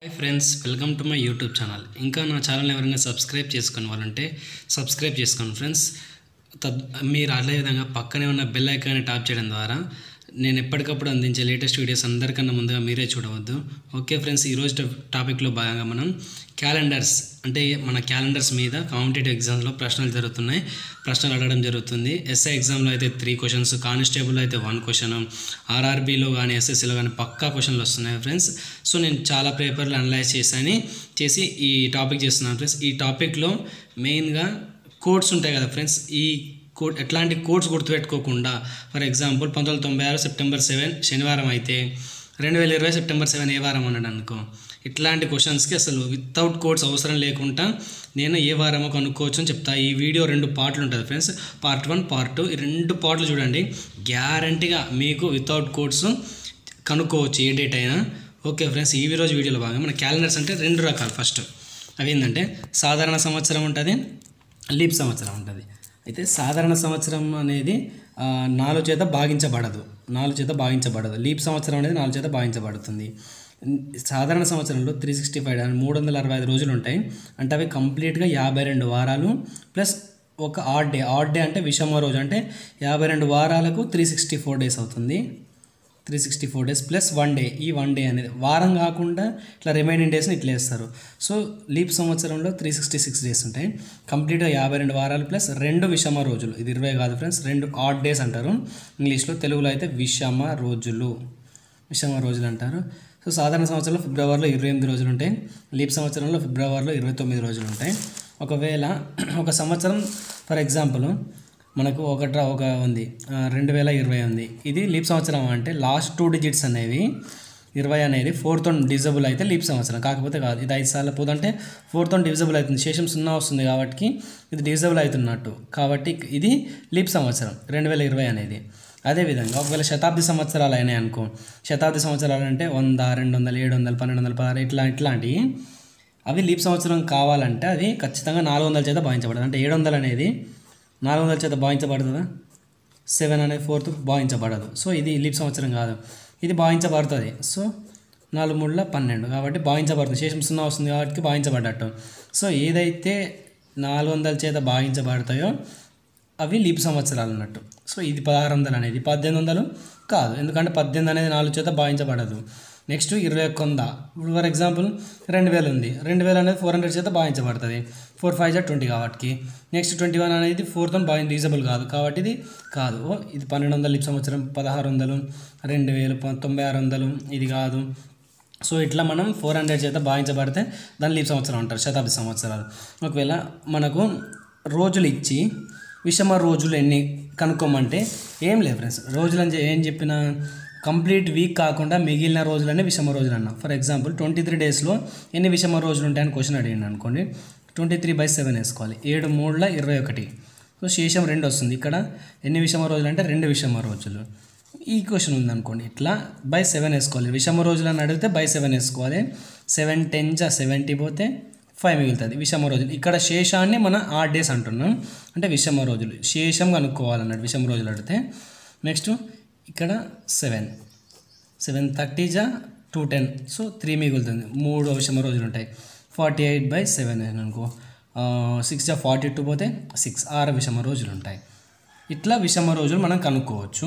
Hi friends welcome to my YouTube channel ఇంకా నా channel ఎవరైనా సబ్స్క్రైబ్ చేసుకుని వాళ్ళంటే సబ్స్క్రైబ్ చేసుకోండి ఫ్రెండ్స్ తద్ మీరు అదే విధంగా పక్కనే ఉన్న బెల్ ఐకాన్ని ట్యాప్ చేయడం ద్వారా నేను ఎప్పటికప్పుడు అందించే లేటెస్ట్ వీడియోస్ అందరికన్నా ముందుగా మీరే చూడవద్దు ఓకే ఫ్రెండ్స్ ఈరోజు ట- టాపిక్లో భాగంగా మనం క్యాలెండర్స్ అంటే మన క్యాలెండర్స్ మీద కాంపిటేటివ్ ఎగ్జామ్స్లో ప్రశ్నలు జరుగుతున్నాయి ప్రశ్నలు అడగడం జరుగుతుంది ఎస్ఐ ఎగ్జామ్లో అయితే త్రీ క్వశ్చన్స్ కానిస్టేబుల్లో అయితే వన్ క్వశ్చన్ ఆర్ఆర్బీలో కానీ ఎస్ఎస్సిలో కానీ పక్కా క్వశ్చన్లు వస్తున్నాయి ఫ్రెండ్స్ సో నేను చాలా పేపర్లు అనలైజ్ చేశాను చేసి ఈ టాపిక్ చేస్తున్నాను ఫ్రెండ్స్ ఈ టాపిక్లో మెయిన్గా కోడ్స్ ఉంటాయి కదా ఫ్రెండ్స్ ఈ కోడ్ ఎట్లాంటి కోడ్స్ గుర్తుపెట్టుకోకుండా ఫర్ ఎగ్జాంపుల్ పంతొమ్మిది వందల తొంభై ఆరు సెప్టెంబర్ సెవెన్ శనివారం అయితే రెండు వేల ఇరవై సెప్టెంబర్ సెవెన్ ఏ వారం అన్నాడు అనుకో ఇట్లాంటి క్వశ్చన్స్కి అసలు వితౌట్ కోడ్స్ అవసరం లేకుండా నేను ఏ వారమో కనుక్కోవచ్చు అని చెప్తా ఈ వీడియో రెండు పార్ట్లు ఉంటుంది friends part one part two ఈ రెండు పార్ట్లు చూడండి గ్యారంటీగా మీకు వితౌట్ కోడ్స్ కనుక్కోవచ్చు ఏ డేట్ అయినా ఓకే ఫ్రెండ్స్ ఈ రోజు వీడియోలో భాగంగా మన క్యాలెండర్స్ అంటే రెండు రకాలు ఫస్ట్ అవి ఏంటంటే సాధారణ సంవత్సరం ఉంటుంది లీప్ సంవత్సరం ఉంటుంది అయితే సాధారణ సంవత్సరం అనేది ఆ, నాలుగు చేత భాగించబడదు నాలుగు చేత భాగించబడదు లీప్ సంవత్సరం అనేది నాలుగు చేత భాగించబడుతుంది సాధారణ సంవత్సరంలో త్రీ సిక్స్టీ ఫైవ్ మూడు వందల అరవై ఐదు రోజులు ఉంటాయి అంటే అవి కంప్లీట్గా యాభై రెండు వారాలు ప్లస్ ఒక ఆడ్ డే ఆడ్ డే అంటే విషమ రోజు అంటే యాభై రెండు వారాలకు త్రీ సిక్స్టీ ఫోర్ డేస్ అవుతుంది three sixty four days plus one day ఈ వన్ డే అనేది వారం కాకుండా ఇట్లా రిమైనింగ్ డేస్ని ఇట్లా వేస్తారు సో లీప్ సంవత్సరంలో త్రీ సిక్స్టీ సిక్స్ డేస్ ఉంటాయి కంప్లీట్గా యాభై రెండు వారాలు ప్లస్ రెండు విషమ రోజులు ఇది ఇరవై కాదు ఫ్రెండ్స్ రెండు ఆడ్ డేస్ అంటారు ఇంగ్లీష్లో తెలుగులో అయితే విషమ రోజులు విషమ రోజులు అంటారు సో సాధారణ సంవత్సరంలో ఫిబ్రవరిలో ఇరవై ఎనిమిది రోజులు ఉంటాయి లీప్ సంవత్సరంలో ఫిబ్రవరిలో ఇరవై తొమ్మిది రోజులు ఉంటాయి ఒకవేళ ఒక సంవత్సరం ఫర్ ఎగ్జాంపుల్ మనకు ఒకట ఒక ఉంది ఆ, రెండు వేల ఇరవై ఉంది ఇది లీప్ సంవత్సరం అంటే లాస్ట్ టూ డిజిట్స్ అనేవి ఇరవై అనేది ఫోర్త్ డిజబుల్ అయితే లీప్ సంవత్సరం కాకపోతే కాదు ఇది ఐదు సార్లు పోతుంటే ఫోర్త్ డివిజబుల్ అవుతుంది శేషం సున్నా వస్తుంది కాబట్టి ఇది డివిజబుల్ అవుతున్నట్టు కాబట్టి ఇది లీప్ సంవత్సరం రెండు వేల ఇరవై అనేది అదేవిధంగా ఒకవేళ శతాబ్ది సంవత్సరాలు అయినాయి అనుకో శతాబ్ది సంవత్సరాలు అంటే వంద రెండు వందలు ఏడు వందలు పన్నెండు వందల పదహారు ఇట్లా ఇట్లాంటివి అవి లీప్ సంవత్సరం కావాలంటే అది ఖచ్చితంగా నాలుగు వందల చేత భావించబడదు అంటే ఏడు వందలు అనేది నాలుగు వందల చేత భావించబడుతుందా సెవెన్ అనేది ఫోర్త్ భావించబడదు సో ఇది లీప్ సంవత్సరం కాదు ఇది భావించబడుతుంది సో నాలుగు మూడుల పన్నెండు కాబట్టి భావించబడుతుంది శేషం సున్నా వస్తుంది కాబట్టి భావించబడ్డట్టు సో ఏదైతే నాలుగు వందల చేత భావించబడతాయో అవి లీప్ సంవత్సరాలు అన్నట్టు సో ఇది పదహారు వందలు అనేది పద్దెనిమిది వందలు కాదు ఎందుకంటే పద్దెనిమిది అనేది నాలుగు చేత భావించబడదు నెక్స్ట్ ఇరవై ఒక్క వంద ఇప్పుడు ఫర్ ఎగ్జాంపుల్ రెండు వేలు ఉంది రెండు వేలు అనేది ఫోర్ హండ్రెడ్ చేత భావించబడుతుంది ఫోర్ ఫైవ్ జా ట్వంటీ కాబట్టి నెక్స్ట్ ట్వంటీ వన్ అనేది ఫోర్త్ భావి రీజబుల్ కాదు కాబట్టి ఇది కాదు ఓ, ఇది పన్నెండు వందలు లీప్ సంవత్సరం పదహారు వందలు రెండు వేలు ప- తొంభై ఆరు వందలు ఇది కాదు సో ఇట్లా మనం ఫోర్ హండ్రెడ్ చేత భావించబడితే దాన్ని లీప్ సంవత్సరం అంటారు శతాబ్ది సంవత్సరాలు ఒకవేళ మనకు రోజులు ఇచ్చి విషమ రోజులు ఎన్ని కనుక్కోమంటే ఏం లేదు ఫ్రెండ్స్ రోజులు అని చె- ఏం చెప్పిన కంప్లీట్ వీక్ కాకుండా మిగిలిన రోజులనే విషమ రోజులు అన్నా ఫర్ ఎగ్జాంపుల్ ట్వంటీ త్రీ డేస్లో ఎన్ని విషమ రోజులు ఉంటాయని క్వశ్చన్ అడిగింది అనుకోండి ట్వంటీ త్రీ బై సెవెన్ వేసుకోవాలి ఏడు మూడుల ఇరవై ఒకటి సో శేషం రెండు వస్తుంది ఇక్కడ ఎన్ని విషమ రోజులు అంటే రెండు విషమ రోజులు ఈ క్వశ్చన్ ఉందనుకోండి ఇట్లా బై సెవెన్ వేసుకోవాలి విషమ రోజులు అని అడిగితే బై సెవెన్ వేసుకోవాలి సెవెన్ టెన్ జా సెవెంటీ పోతే ఫైవ్ మిగులుతుంది విషమ రోజులు ఇక్కడ శేషాన్ని మనం ఆడ్ డేస్ అంటున్నాం అంటే విషమ రోజులు శేషం కనుక్కోవాలన్నట్టు విషమ రోజులు అడిగితే నెక్స్ట్ ఇక్కడ సెవెన్ సెవెన్ థర్టీ జా టూ టెన్ సో త్రీ మిగులుతుంది మూడు విషమ రోజులు ఉంటాయి ఫార్టీ ఎయిట్ బై సెవెన్ అనుకో సిక్స్ జా ఫార్టీ టూ పోతే సిక్స్ ఆరు విషమ రోజులు ఉంటాయి ఇట్లా విషమ రోజులు మనం కనుక్కోవచ్చు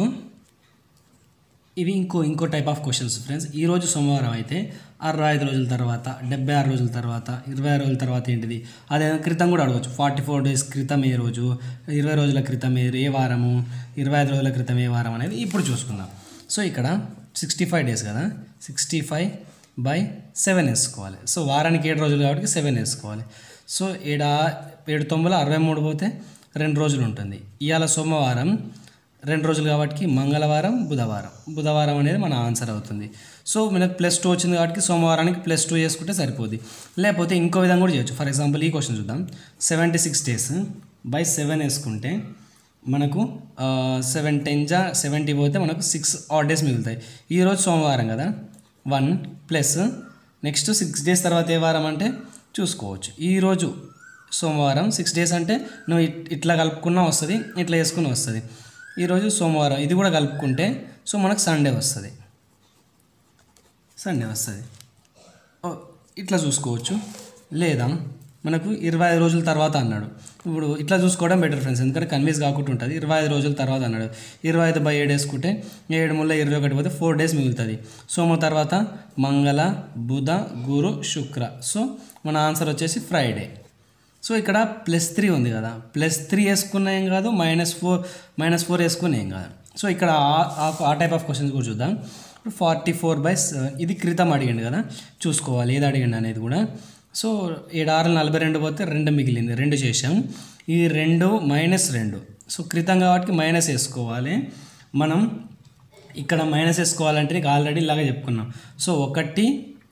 ఇవి ఇంకో ఇంకో టైప్ ఆఫ్ క్వశ్చన్స్ ఫ్రెండ్స్ ఈ రోజు సోమవారం అయితే అరవై ఐదు రోజుల తర్వాత డెబ్బై ఆరు రోజుల తర్వాత ఇరవై ఆరు రోజుల తర్వాత ఏంటిది అదే క్రితం కూడా అడగవచ్చు ఫార్టీ ఫోర్ డేస్ క్రితం ఏ రోజు ఇరవై రోజుల క్రితం ఏ ఏ వారము ఇరవై ఐదు రోజుల క్రితం ఏ వారం అనేది ఇప్పుడు చూసుకుందాం సో ఇక్కడ సిక్స్టీ ఫైవ్ డేస్ కదా సిక్స్టీ ఫైవ్ బై సెవెన్ వేసుకోవాలి సో వారానికి ఏడు రోజులు కాబట్టి సెవెన్ వేసుకోవాలి సో ఏడా ఏడు తొమ్మిదిలో అరవై మూడు పోతే రెండు రోజులు ఉంటుంది ఇవాళ సోమవారం రెండు రోజులు కాబట్టి మంగళవారం బుధవారం బుధవారం అనేది మన ఆన్సర్ అవుతుంది సో మనకు ప్లస్ టూ వచ్చింది కాబట్టి సోమవారానికి ప్లస్ టూ చేసుకుంటే సరిపోద్ది లేకపోతే ఇంకో విధంగా కూడా చేయొచ్చు ఫర్ ఎగ్జాంపుల్ ఈ క్వశ్చన్ చూద్దాం seventy six days by seven వేసుకుంటే మనకు సెవెన్ టెన్ జా సెవెంటీ పోతే మనకు సిక్స్ ఆడ్ డేస్ మిగులుతాయి ఈరోజు సోమవారం కదా one plus next six days తర్వాత ఏ వారం అంటే చూసుకోవచ్చు ఈరోజు సోమవారం సిక్స్ డేస్ అంటే నువ్వు ఇట్- ఇట్లా కలుపుకున్నా వస్తుంది ఇట్లా వేసుకున్నా వస్తుంది ఈరోజు సోమవారం ఇది కూడా కలుపుకుంటే సో మనకు సండే వస్తుంది సండే వస్తుంది ఓ, ఇట్లా చూసుకోవచ్చు లేదా మనకు ఇరవై ఐదు రోజుల తర్వాత అన్నాడు ఇప్పుడు ఇట్లా చూసుకోవడం బెటర్ ఫ్రెండ్స్ ఎందుకంటే కన్విన్స్ కాకుండా ఉంటుంది ఇరవై ఐదు రోజుల తర్వాత అన్నాడు ఇరవై ఐదు బై ఏడు వేసుకుంటే ఏడు ముళ్ళ ఇరవై ఒకటి పోతే ఫోర్ డేస్ మిగులుతుంది సోమ తర్వాత మంగళ బుధ గురు శుక్ర సో మన ఆన్సర్ వచ్చేసి ఫ్రైడే సో ఇక్కడ ప్లస్ త్రీ ఉంది కదా ప్లస్ త్రీ వేసుకున్న ఏం కాదు మైనస్ ఫోర్ మైనస్ ఫోర్ వేసుకున్న ఏం కాదు సో ఇక్కడ ఆ- ఆ- ఆ టైప్ ఆఫ్ క్వశ్చన్స్ కూడా చూద్దాం ఫార్టీ ఫోర్ బై ఇది క్రితం అడిగిండు కదా చూసుకోవాలి ఏది అడిగిండు అనేది కూడా సో ఏడు ఆరు నలభై రెండు పోతే రెండు మిగిలింది రెండు చేసాం ఈ రెండు మైనస్ రెండు సో క్రితం కాబట్టి మైనస్ వేసుకోవాలి మనం ఇక్కడ మైనస్ వేసుకోవాలంటే నీకు ఆల్రెడీ ఇలాగే చెప్పుకున్నాం సో ఒకటి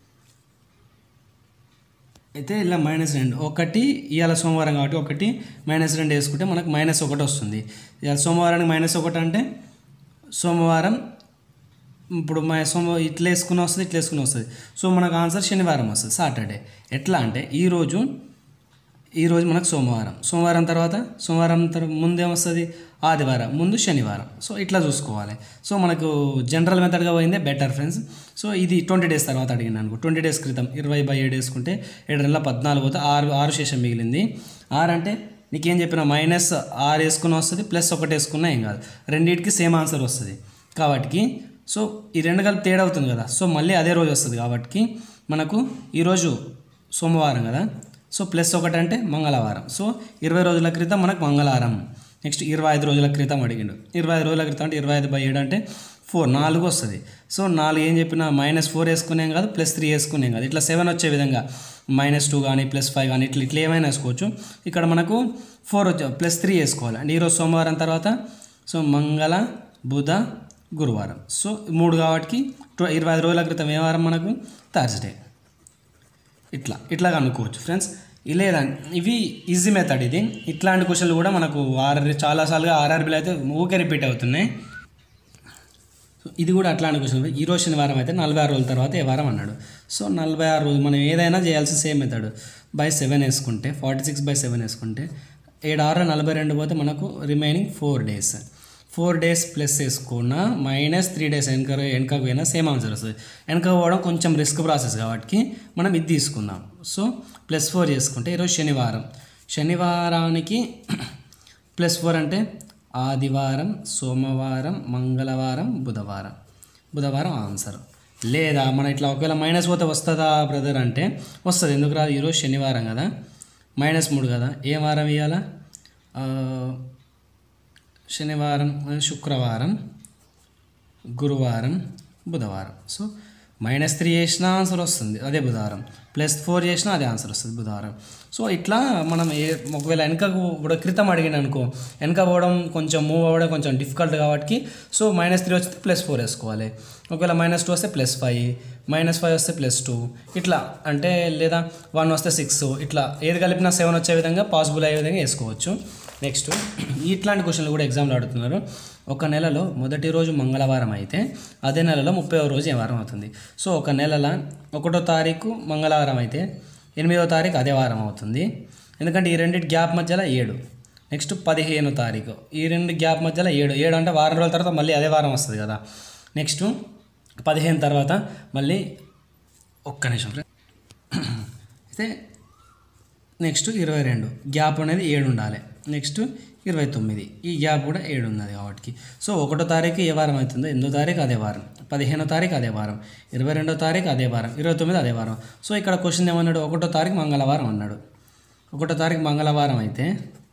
అయితే ఇలా మైనస్ రెండు ఒకటి ఇవాళ సోమవారం కాబట్టి ఒకటి మైనస్ రెండు వేసుకుంటే మనకు మైనస్ ఒకటి వస్తుంది ఇవాళ సోమవారానికి మైనస్ ఒకటి అంటే సోమవారం ఇప్పుడు మా సోమ ఇట్లా వేసుకుని వస్తుంది ఇట్లా వేసుకుని వస్తుంది సో మనకు ఆన్సర్ శనివారం వస్తుంది సాటర్డే ఎట్లా అంటే ఈరోజు ఈరోజు మనకు సోమవారం సోమవారం తర్వాత సోమవారం తర్వాత ముందేమొస్తుంది ఆదివారం ముందు శనివారం సో ఇట్లా చూసుకోవాలి సో మనకు జనరల్ మెథడ్గా పోయిందే బెటర్ ఫ్రెండ్స్ సో ఇది ట్వంటీ డేస్ తర్వాత అడిగిన అనుకో ట్వంటీ డేస్ క్రితం ఇరవై బై ఏడు వేసుకుంటే ఏడు నెలల పద్నాలుగు పోతే ఆరు ఆరు శేషం మిగిలింది ఆరు అంటే నీకేం చెప్పిన మైనస్ ఆరు వేసుకుని వస్తుంది ప్లస్ ఒకటి వేసుకున్నా ఏం కాదు రెండింటికి సేమ్ ఆన్సర్ వస్తుంది కాబట్టి సో ఈ రెండు కలిపి తేడా అవుతుంది కదా సో మళ్ళీ అదే రోజు వస్తుంది కాబట్టి మనకు ఈరోజు సోమవారం కదా సో ప్లస్ ఒకటి అంటే మంగళవారం సో ఇరవై రోజుల క్రితం మనకు మంగళవారం నెక్స్ట్ ఇరవై ఐదు రోజుల క్రితం అడిగిండు ఇరవై ఐదు రోజుల క్రితం అంటే ఇరవై ఐదు బై ఏడు అంటే ఫోర్ నాలుగు వస్తుంది సో నాలుగు ఏం చెప్పినా మైనస్ ఫోర్ వేసుకునేం కాదు ప్లస్ త్రీ వేసుకునేం కాదు ఇట్లా సెవెన్ వచ్చే విధంగా మైనస్ టూ కానీ ప్లస్ ఫైవ్ కానీ ఇట్లా ఇట్లా ఏమైనా వేసుకోవచ్చు ఇక్కడ మనకు ఫోర్ వచ్చే ప్లస్ త్రీ వేసుకోవాలి అంటే ఈరోజు సోమవారం తర్వాత సో మంగళ బుధ గురువారం సో మూడు కాబట్టి ట్వ- ఇరవై ఐదు రోజుల క్రితం ఏ వారం మనకు థర్స్డే ఇట్లా ఇట్లా అనుకోవచ్చు ఫ్రెండ్స్ లేదా ఇవి ఈజీ మెథడ్ ఇది ఇట్లాంటి క్వశ్చన్లు కూడా మనకు ఆర్ఆర్ చాలాసార్లుగా ఆర్ఆర్బీలు అయితే ఊకే రిపీట్ అవుతున్నాయి సో ఇది కూడా అట్లాంటి క్వశ్చన్ ఈ రోజు శనివారం అయితే నలభై ఆరు రోజుల తర్వాత ఏ వారం అన్నాడు సో నలభై ఆరు రోజు మనం ఏదైనా చేయాల్సిన సేమ్ మెథడ్ బై సెవెన్ వేసుకుంటే ఫార్టీ సిక్స్ బై సెవెన్ వేసుకుంటే ఏడు ఆరు నలభై రెండు పోతే మనకు remaining four days four days plus వేసుకున్న మైనస్ త్రీ డేస్ వెనక వెనకకు పోయినా సేమ్ ఆన్సర్ వస్తుంది వెనక పోవడం కొంచెం రిస్క్ ప్రాసెస్ కాబట్టి మనం ఇది తీసుకుందాం సో ప్లస్ ఫోర్ చేసుకుంటే ఈరోజు శనివారం శనివారానికి ప్లస్ ఫోర్ అంటే ఆదివారం సోమవారం మంగళవారం బుధవారం బుధవారం ఆన్సర్ లేదా మన ఇట్లా ఒకవేళ మైనస్ పోతే వస్తుందా బ్రదర్ అంటే వస్తుంది ఎందుకు రాదు ఈరోజు శనివారం కదా మైనస్ మూడు కదా ఏ వారం ఇవ్వాలా శనివారం శుక్రవారం గురువారం బుధవారం సో మైనస్ త్రీ చేసినా ఆన్సర్ వస్తుంది అదే బుధవారం ప్లస్ ఫోర్ చేసినా అదే ఆన్సర్ వస్తుంది బుధవారం సో ఇట్లా మనం ఏ ఒకవేళ వెనకకు ఇప్పుడు క్రితం అడిగిన అనుకో వెనక పోవడం కొంచెం మూవ్ అవ్వడం కొంచెం డిఫికల్ట్ కాబట్టి సో మైనస్ త్రీ వస్తే ప్లస్ ఫోర్ వేసుకోవాలి ఒకవేళ మైనస్ టూ వస్తే ప్లస్ ఫైవ్ మైనస్ ఫైవ్ వస్తే ప్లస్ టూ ఇట్లా అంటే లేదా వన్ వస్తే సిక్స్ ఇట్లా ఏది కలిపినా సెవెన్ వచ్చే విధంగా పాసిబుల్ అయ్యే విధంగా వేసుకోవచ్చు నెక్స్ట్ ఇట్లాంటి క్వశ్చన్లు కూడా ఎగ్జామ్లో అడుగుతున్నారు ఒక నెలలో మొదటి రోజు మంగళవారం అయితే అదే నెలలో ముప్పై రోజు ఏ వారం అవుతుంది సో ఒక నెలల ఒకటో తారీఖు మంగళవారం అయితే ఎనిమిదో తారీఖు అదే వారం అవుతుంది ఎందుకంటే ఈ రెండింటి గ్యాప్ మధ్యలో ఏడు నెక్స్ట్ పదిహేను తారీఖు ఈ రెండు గ్యాప్ మధ్యలో ఏడు ఏడు అంటే వారం రోజుల తర్వాత మళ్ళీ అదే వారం వస్తుంది కదా నెక్స్ట్ పదిహేను తర్వాత మళ్ళీ ఒక్క నిమిషం ఫ్రెండ్. అయితే నెక్స్ట్ ఇరవై రెండు గ్యాప్ అనేది ఏడు ఉండాలి నెక్స్ట్ ఇరవై తొమ్మిది ఈ గ్యాప్ కూడా ఏడు ఉన్నది కాబట్టి సో ఒకటో తారీఖు ఏ వారం అవుతుందో ఎనిమిదో తారీఖు అదే వారం పదిహేనో తారీఖు అదే వారం ఇరవై రెండో తారీఖు అదే వారం ఇరవై తొమ్మిది అదే వారం సో ఇక్కడ క్వశ్చన్ ఏమన్నాడు ఒకటో తారీఖు మంగళవారం అన్నాడు ఒకటో తారీఖు మంగళవారం అయితే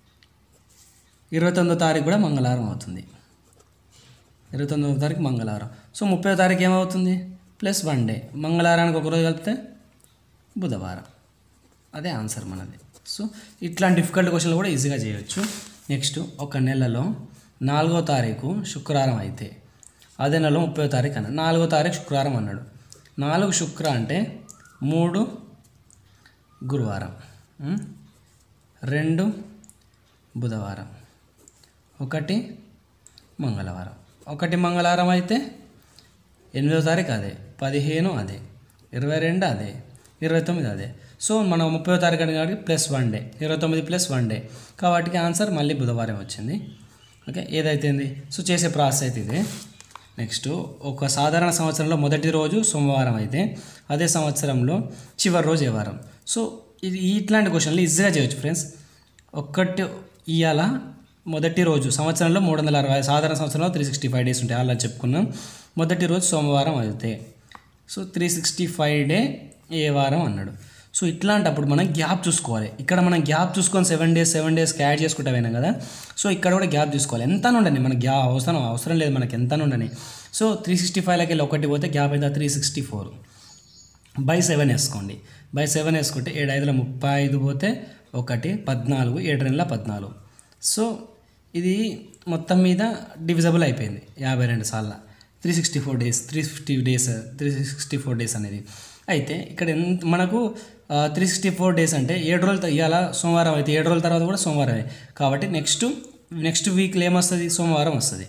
ఇరవై తొమ్మిదో తారీఖు కూడా మంగళవారం అవుతుంది ఇరవై తొమ్మిదవ తారీఖు మంగళవారం సో ముప్పై తారీఖు ఏమవుతుంది ప్లస్ వన్ డే మంగళవారానికి ఒక రోజు కలిపితే బుధవారం అదే ఆన్సర్ మనది సో ఇట్లాంటి డిఫికల్ట్ క్వశ్చన్లు కూడా ఈజీగా చేయొచ్చు నెక్స్ట్ ఒక నెలలో నాలుగో తారీఖు శుక్రవారం అయితే అదే నెలలో ముప్పై తారీఖు అన్నాడు నాలుగో తారీఖు శుక్రవారం అన్నాడు నాలుగు శుక్ర అంటే మూడు గురువారం ఉం? రెండు బుధవారం ఒకటి మంగళవారం ఒకటి మంగళవారం అయితే ఎనిమిదో తారీఖు అదే పదిహేను అదే ఇరవై రెండు అదే ఇరవై తొమ్మిది అదే సో మనం ముప్పై తారీఖు అని కాబట్టి ప్లస్ వన్ డే ఇరవై తొమ్మిది ప్లస్ వన్ డే కాబట్టి ఆన్సర్ మళ్ళీ బుధవారం వచ్చింది ఓకే ఏదైతేంది సో చేసే ప్రాసెస్ అయితే ఇది నెక్స్ట్ ఒక సాధారణ సంవత్సరంలో మొదటి రోజు సోమవారం అయితే అదే సంవత్సరంలో చివరి రోజు ఏ వారం సో ఇది ఇట్లాంటి క్వశ్చన్లు ఈజీగా చేయొచ్చు ఫ్రెండ్స్ ఒక్కటి ఇవాళ మొదటి రోజు సంవత్సరంలో మూడు వందల అరవై సాధారణ సంవత్సరంలో త్రీ సిక్స్టీ ఫైవ్ డేస్ ఉంటాయి అలా చెప్పుకున్నాం మొదటి రోజు సోమవారం అయితే so three sixty five day ఏ వారం అన్నాడు సో ఇట్లాంటప్పుడు మనం గ్యాప్ చూసుకోవాలి ఇక్కడ మనం గ్యాప్ చూసుకొని సెవెన్ డేస్ సెవెన్ డేస్కి యాడ్ చేసుకుంటా పోయినాం కదా సో ఇక్కడ కూడా గ్యాప్ చూసుకోవాలి ఎంత ఉండని మనకి గ్యాప్ అవసరం అవసరం లేదు మనకి ఎంత ఉండని సో త్రీ సిక్స్టీ ఫైవ్లోకి వెళ్ళి ఒకటి పోతే గ్యాప్ అయితే three sixty four by seven వేసుకోండి బై సెవెన్ వేసుకుంటే ఏడు ఐదుల ముప్పై ఐదు పోతే ఒకటి పద్నాలుగు ఏడు రెండుల పద్నాలుగు సో ఇది మొత్తం మీద డివిజబుల్ అయిపోయింది యాభై రెండు సార్ల three sixty four days three fifty days three sixty four days అనేది అయితే ఇక్కడ ఎంత మనకు త్రీ సిక్స్టీ ఫోర్ డేస్ అంటే ఏడు రోజులు త- ఇవాళ సోమవారం అయితే ఏడు రోజుల తర్వాత కూడా సోమవారమే కాబట్టి నెక్స్ట్ నెక్స్ట్ వీక్లో ఏమొస్తుంది సోమవారం వస్తుంది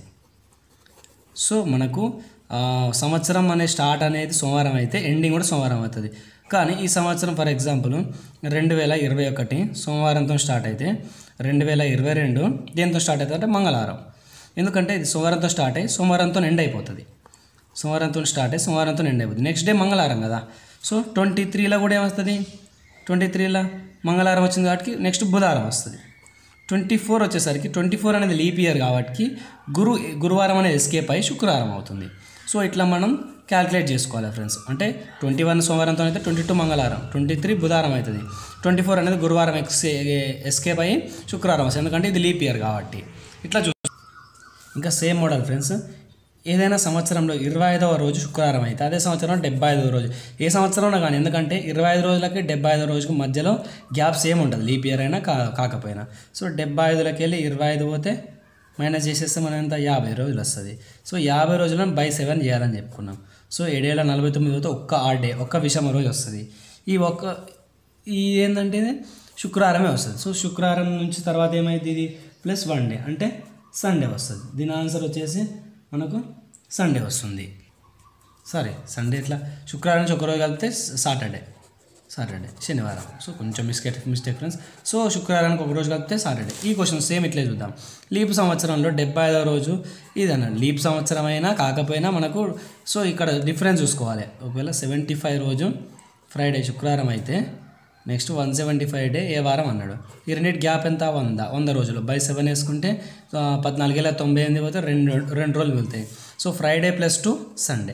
సో మనకు ఆ, సంవత్సరం అనే స్టార్ట్ అనేది సోమవారం అయితే ఎండింగ్ కూడా సోమవారం అవుతుంది కానీ ఈ సంవత్సరం ఫర్ ఎగ్జాంపుల్ రెండు వేల ఇరవై ఒకటి సోమవారంతో స్టార్ట్ అయితే రెండు వేల ఇరవై రెండు దేంతో స్టార్ట్ అవుతుంది అంటే మంగళవారం ఎందుకంటే ఇది సోమవారంతో స్టార్ట్ అయ్యి సోమవారంతో ఎండ్ అయిపోతుంది సోమవారంతో స్టార్ట్ అయ్యి సోమవారంతో ఎండ్ అయిపోతుంది నెక్స్ట్ డే మంగళవారం కదా సో ట్వంటీ త్రీలో కూడా ఏమొస్తుంది ట్వంటీ త్రీలో మంగళవారం వచ్చింది కాబట్టి నెక్స్ట్ బుధవారం వస్తుంది ట్వంటీ ఫోర్ వచ్చేసరికి ట్వంటీ ఫోర్ అనేది లీప్ ఇయర్ కాబట్టి గురు గురువారం అనేది ఎస్కేప్ అయ్యి శుక్రవారం అవుతుంది సో ఇట్లా మనం క్యాల్కులేట్ చేసుకోవాలి ఫ్రెండ్స్ అంటే ట్వంటీ వన్ సోమవారంతో అయితే ట్వంటీ టూ మంగళవారం ట్వంటీ త్రీ బుధవారం అవుతుంది ట్వంటీ ఫోర్ అనేది గురువారం ఎక్స్ ఎస్కేప్ అయ్యి శుక్రవారం వస్తుంది ఎందుకంటే ఇది లీప్ ఇయర్ కాబట్టి ఇట్లా చూ ఇంకా సేమ్ మోడల్ ఫ్రెండ్స్ ఏదైనా సంవత్సరంలో ఇరవై ఐదవ రోజు శుక్రవారం అయితే అదే సంవత్సరం డెబ్బై ఐదవ రోజు ఏ సంవత్సరంలో కానీ ఎందుకంటే ఇరవై ఐదు రోజులకి డెబ్బై ఐదు రోజుకి మధ్యలో గ్యాప్ సేమ్ ఉంటుంది లీప్ ఇయర్ అయినా కా కాకపోయినా సో డెబ్బై ఐదులకి వెళ్ళి ఇరవై ఐదు పోతే మైనస్ చేసేస్తే మనం ఎంత యాభై రోజులు వస్తుంది సో యాభై రోజులను బై సెవెన్ చేయాలని చెప్పుకున్నాం సో ఏడేళ్ళ నలభై తొమ్మిది పోతే ఒక్క ఆ డే ఒక్క విషమ రోజు వస్తుంది ఈ ఒక్క ఈ ఏంటంటే ఇది శుక్రవారమే వస్తుంది సో శుక్రవారం నుంచి తర్వాత ఏమైంది ఇది ప్లస్ వన్ డే అంటే సండే వస్తుంది దీని ఆన్సర్ వచ్చేసి మనకు సండే వస్తుంది సారీ సండే ఇట్లా శుక్రవారం నుంచి ఒక రోజు కలిపితే సాటర్డే సాటర్డే శనివారం సో కొంచెం మిస్టేక్ మిస్టేక్ ఫ్రెండ్స్ సో శుక్రవారానికి ఒక రోజు కలిపితే సాటర్డే ఈ క్వశ్చన్ సేమ్ ఇట్లే చూద్దాం లీప్ సంవత్సరంలో డెబ్బై ఐదవ రోజు ఇదన్నాడు లీప్ సంవత్సరం అయినా కాకపోయినా మనకు సో ఇక్కడ డిఫరెన్స్ చూసుకోవాలి ఒకవేళ సెవెంటీ ఫైవ్ రోజు ఫ్రైడే శుక్రవారం అయితే next one seventy five day ఏ వారం అన్నాడు ఈ రెండింటి గ్యాప్ ఎంత వంద వంద రోజులు బై సెవెన్ వేసుకుంటే ఆ, పద్నాలుగేళ్ళ తొంభై ఎనిమిది పోతే రెండు రెండు రోజులు మిగులుతాయి so Friday plus two Sunday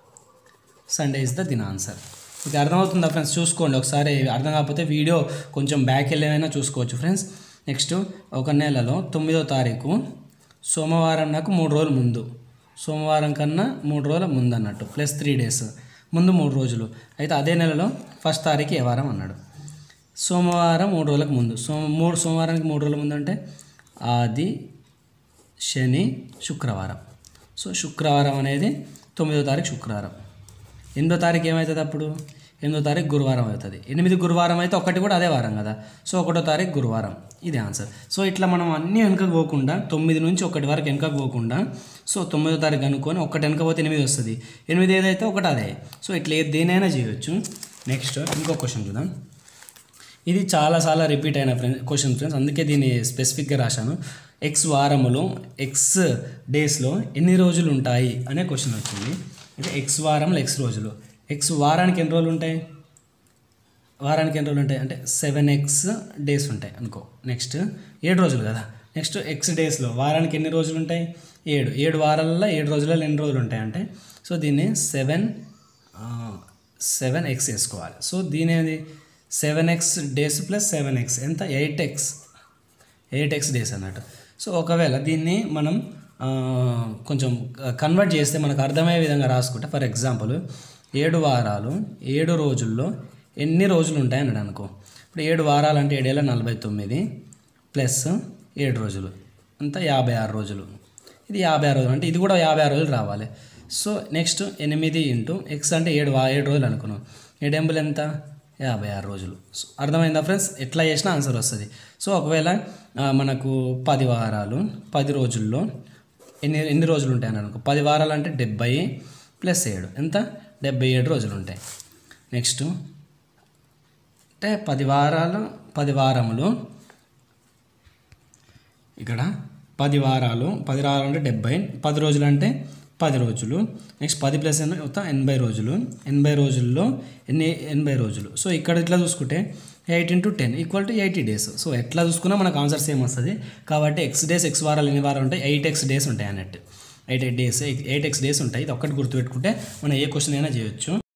Sunday is the దీని ఆన్సర్ ఇది అర్థమవుతుందా ఫ్రెండ్స్ చూసుకోండి ఒకసారి అర్థం కాకపోతే వీడియో కొంచెం బ్యాక్ వెళ్ళేమైనా చూసుకోవచ్చు ఫ్రెండ్స్ నెక్స్ట్ ఒక నెలలో తొమ్మిదో తారీఖు సోమవారం నాకు మూడు రోజులు ముందు సోమవారం కన్నా మూడు రోజుల ముందు అన్నట్టు ప్లస్ త్రీ డేస్ ముందు మూడు రోజులు అయితే అదే నెలలో ఫస్ట్ తారీఖు ఏ వారం అన్నాడు సోమవారం మూడు రోజులకు ముందు సో మూడు సోమవారానికి మూడు రోజుల ముందు అంటే ఆది శని శుక్రవారం సో శుక్రవారం అనేది తొమ్మిదో తారీఖు శుక్రవారం ఎనిమిదో తారీఖు ఏమవుతుంది అప్పుడు ఎనిమిదో తారీఖు గురువారం అవుతుంది ఎనిమిది గురువారం అయితే ఒకటి కూడా అదే వారం కదా సో ఒకటో తారీఖు గురువారం ఇది ఆన్సర్ సో ఇట్లా మనం అన్నీ వెనకకు పోకుండా తొమ్మిది నుంచి ఒకటి వరకు వెనకకు పోకుండా సో తొమ్మిదో తారీఖు అనుకొని ఒకటి వెనక పోతే ఎనిమిది వస్తుంది ఎనిమిది ఏదైతే ఒకటి అదే సో ఇట్లా ఏది దేనైనా చేయొచ్చు నెక్స్ట్ ఇంకో క్వశ్చన్ చూద్దాం ఇది చాలా చాలా రిపీట్ అయిన ఫ్రెండ్ క్వశ్చన్ ఫ్రెండ్స్ అందుకే దీన్ని స్పెసిఫిక్గా రాశాను ఎక్స్ వారములో ఎక్స్ డేస్లో ఎన్ని రోజులు ఉంటాయి అనే క్వశ్చన్ వచ్చింది అంటే ఎక్స్ వారంలో ఎక్స్ రోజులు ఎక్స్ వారానికి ఎన్ని రోజులు ఉంటాయి వారానికి ఎన్ని రోజులు ఉంటాయి అంటే సెవెన్ ఎక్స్ డేస్ ఉంటాయి అనుకో నెక్స్ట్ ఏడు రోజులు కదా నెక్స్ట్ ఎక్స్ డేస్లో వారానికి ఎన్ని రోజులు ఉంటాయి ఏడు ఏడు వారాలలో ఏడు రోజులలో ఎన్ని రోజులు ఉంటాయి అంటే సో దీన్ని సెవెన్ సెవెన్ ఎక్స్ వేసుకోవాలి సో దీని ఏది seven x days plus seven x ఎంత eight x eight x days అన్నట్టు సో ఒకవేళ దీన్ని మనం ఆ, కొంచెం కన్వర్ట్ చేస్తే మనకు అర్థమయ్యే విధంగా రాసుకుంటే ఫర్ ఎగ్జాంపుల్ ఏడు వారాలు ఏడు రోజుల్లో ఎన్ని రోజులు ఉంటాయి అన్నాడు అనుకో ఇప్పుడు ఏడు వారాలు అంటే ఏడేళ్ళ నలభై తొమ్మిది ప్లస్ ఏడు రోజులు అంతా యాభై ఆరు రోజులు ఇది యాభై ఆరు రోజులు అంటే ఇది కూడా యాభై ఆరు రోజులు రావాలి సో నెక్స్ట్ ఎనిమిది ఇంటూ ఎక్స్ అంటే ఏడు వా ఏడు రోజులు అనుకున్నాం ఏడెంబులు ఎంత యాభై ఆరు రోజులు సో అర్థమైందా ఫ్రెండ్స్ ఎట్లా చేసినా ఆన్సర్ వస్తుంది సో ఒకవేళ ఆ, మనకు పది వారాలు పది రోజుల్లో ఎన్ని ఎన్ని రోజులు ఉంటాయి అని అనుకో పది వారాలు అంటే డెబ్బై ప్లస్ ఏడు ఎంత డెబ్బై ఏడు రోజులు ఉంటాయి నెక్స్ట్ అంటే పది వారాలు పది వారములు ఇక్కడ పది వారాలు పది వారాలు అంటే డెబ్బై పది రోజులు అంటే పది రోజులు నెక్స్ట్ పది ప్లస్ ఎన్ మొత్తం ఎనభై రోజులు ఎనభై రోజుల్లో ఎన్ని ఎనభై రోజులు సో ఇక్కడ ఇట్లా చూసుకుంటే eight into ten equal to eighty days so ఎట్లా చూసుకున్నా మనకు ఆన్సర్ సేమ్ వస్తుంది కాబట్టి ఎక్స్ డేస్ ఎక్స్ వారాలు ఎన్ని వారాలు ఉంటాయి ఎయిట్ ఎక్స్ డేస్ ఉంటాయి అన్నట్టు eight eight days eight x days ఉంటాయి ఇది ఒక్కటి గుర్తుపెట్టుకుంటే మనం ఏ క్వశ్చన్ అయినా చేయొచ్చు